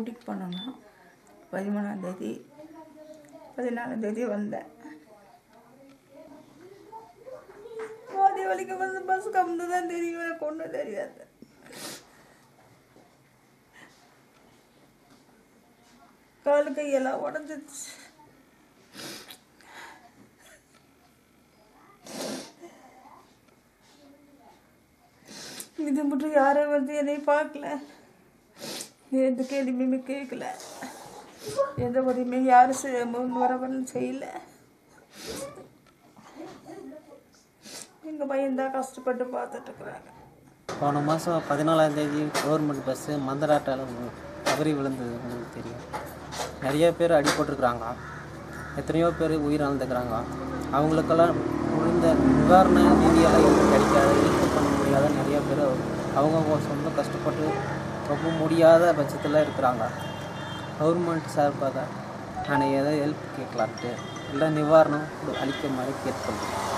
ஊட்டிக்கு போனோம்னா பதிமூணாந்தேதி பதினாலாந்தேதி வந்தேன் பாதி வலிக்கு வந்து பஸ் கம்ந்து தான் தெரியும் எனக்கு ஒன்றும் தெரியாது காலு கையெல்லாம் உடஞ்சிச்சு இது மட்டும் யாரும் வந்து என்னை பார்க்கல எந்த கேள்வியுமே கேட்கல எந்த உதவியுமே யாரும் செ- முன் வரவன்னு செய்யல எங்கள் பையன் தான் கஷ்டப்பட்டு பார்த்துட்டு இருக்கிறாங்க போன மாதம் பதினாலாம் தேதி கவர்மெண்ட் பஸ்ஸு மந்தராட்டால் தவறி விழுந்தது உங்களுக்கு தெரியும் நிறைய பேர் அடிபட்டிருக்கிறாங்க எத்தனையோ பேர் உயிரிழந்துக்கிறாங்க அவங்களுக்கெல்லாம் முடிந்த நிவாரண நிதியெல்லாம் எதுவும் கிடைக்காத ஹெல்ப் பண்ண முடியாத நிறைய பேர் அவங்கவுங்க சொந்த கஷ்டப்பட்டு ரொம்ப முடியாத பட்சத்தில் இருக்கிறாங்க கவர்மெண்ட் சார்பாக நான் ஏதோ ஹெல்ப் கேட்கலான்ட்டு இல்லை நிவாரணம் அளிக்க மாதிரி கேட்டுக்கொள்கிறேன்